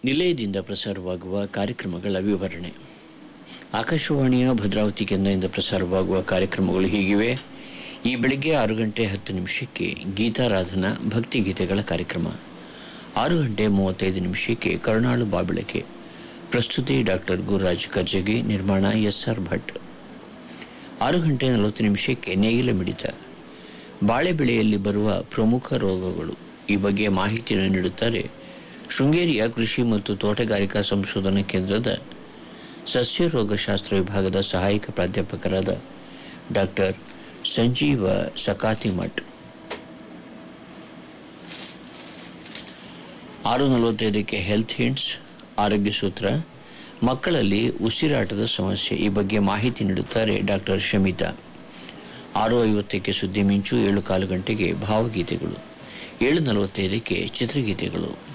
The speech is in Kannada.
ನಿಲಯದಿಂದ ಪ್ರಸಾರವಾಗುವ ಕಾರ್ಯಕ್ರಮಗಳ ವಿವರಣೆ ಆಕಾಶವಾಣಿಯ ಭದ್ರಾವತಿ ಕೇಂದ್ರದಿಂದ ಪ್ರಸಾರವಾಗುವ ಕಾರ್ಯಕ್ರಮಗಳು ಹೀಗಿವೆ ಈ ಬೆಳಿಗ್ಗೆ ಆರು ಗಂಟೆ ಹತ್ತು ನಿಮಿಷಕ್ಕೆ ಗೀತಾರಾಧನಾ ಭಕ್ತಿಗೀತೆಗಳ ಕಾರ್ಯಕ್ರಮ ಆರು ಗಂಟೆ ಮೂವತ್ತೈದು ನಿಮಿಷಕ್ಕೆ ಕರುಣಾಳು ಬಾಬೆಳಕೆ ಪ್ರಸ್ತುತಿ ಡಾಕ್ಟರ್ ಗುರುರಾಜ್ ಕರ್ಜಗಿ ನಿರ್ಮಾಣ ಎಸ್ ಆರ್ ಭಟ್ ಆರು ಗಂಟೆ ನಲವತ್ತು ನಿಮಿಷಕ್ಕೆ ನೇಗಿಲ ಮಿಡಿತ ಬಾಳೆ ಬೆಳೆಯಲ್ಲಿ ಬರುವ ಪ್ರಮುಖ ರೋಗಗಳು ಈ ಬಗ್ಗೆ ಮಾಹಿತಿಯನ್ನು ನೀಡುತ್ತಾರೆ ಶೃಂಗೇರಿಯ ಕೃಷಿ ಮತ್ತು ತೋಟಗಾರಿಕಾ ಸಂಶೋಧನಾ ಕೇಂದ್ರದ ಸಸ್ಯ ರೋಗಶಾಸ್ತ್ರ ವಿಭಾಗದ ಸಹಾಯಕ ಪ್ರಾಧ್ಯಾಪಕರಾದ ಡಾಕ್ಟರ್ ಸಂಜೀವ ಸಕಾತಿಮಠ್ ಆರು ನಲವತ್ತೈದಕ್ಕೆ ಹೆಲ್ತ್ ಹಿಂಟ್ಸ್ ಆರೋಗ್ಯ ಸೂತ್ರ ಮಕ್ಕಳಲ್ಲಿ ಉಸಿರಾಟದ ಸಮಸ್ಯೆ ಈ ಬಗ್ಗೆ ಮಾಹಿತಿ ನೀಡುತ್ತಾರೆ ಡಾಕ್ಟರ್ ಶಮಿತಾ ಆರು ಐವತ್ತಕ್ಕೆ ಸುದ್ದಿ ಮಿಂಚು ಏಳು ಕಾಲು ಗಂಟೆಗೆ ಭಾವಗೀತೆಗಳು ಏಳು ನಲವತ್ತೈದಕ್ಕೆ ಚಿತ್ರಗೀತೆಗಳು